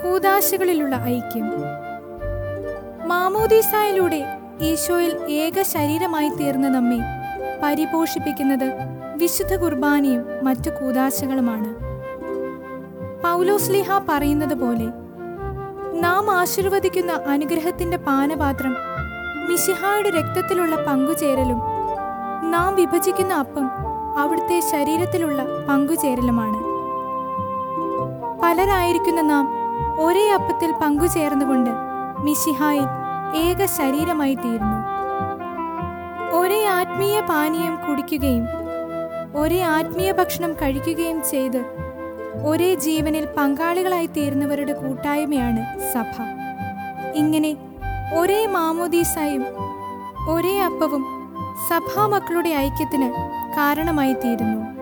കൂതാശകളിലുള്ള ഐക്യം മാമോദീസായിലൂടെ ഈശോയിൽ ഏക ശരീരമായി തീർന്ന നമ്മെ പരിപോഷിപ്പിക്കുന്നത് വിശുദ്ധ കുർബാനയും മറ്റു കൂതാശകളുമാണ് പൗലോസ്ലിഹ പറയുന്നത് പോലെ നാം ആശീർവദിക്കുന്ന അനുഗ്രഹത്തിന്റെ പാനപാത്രം മിശിഹായുടെ രക്തത്തിലുള്ള പങ്കുചേരലും നാം വിഭജിക്കുന്ന അപ്പം അവിടുത്തെ ശരീരത്തിലുള്ള പങ്കുചേരലുമാണ് പലരായിരിക്കുന്ന നാം ഒരേ അപ്പത്തിൽ പങ്കുചേർന്നുകൊണ്ട് മിശിഹായിൽ ഏക ശരീരമായി തീരുന്നു ഒരേ ആത്മീയ പാനീയം കുടിക്കുകയും ഒരേ ആത്മീയ ഭക്ഷണം കഴിക്കുകയും ചെയ്ത് ഒരേ ജീവനിൽ പങ്കാളികളായി തീരുന്നവരുടെ കൂട്ടായ്മയാണ് സഭ ഇങ്ങനെ ഒരേ മാമോദീസായും ഒരേ അപ്പവും സഭാമക്കളുടെ ഐക്യത്തിന് കാരണമായി തീരുന്നു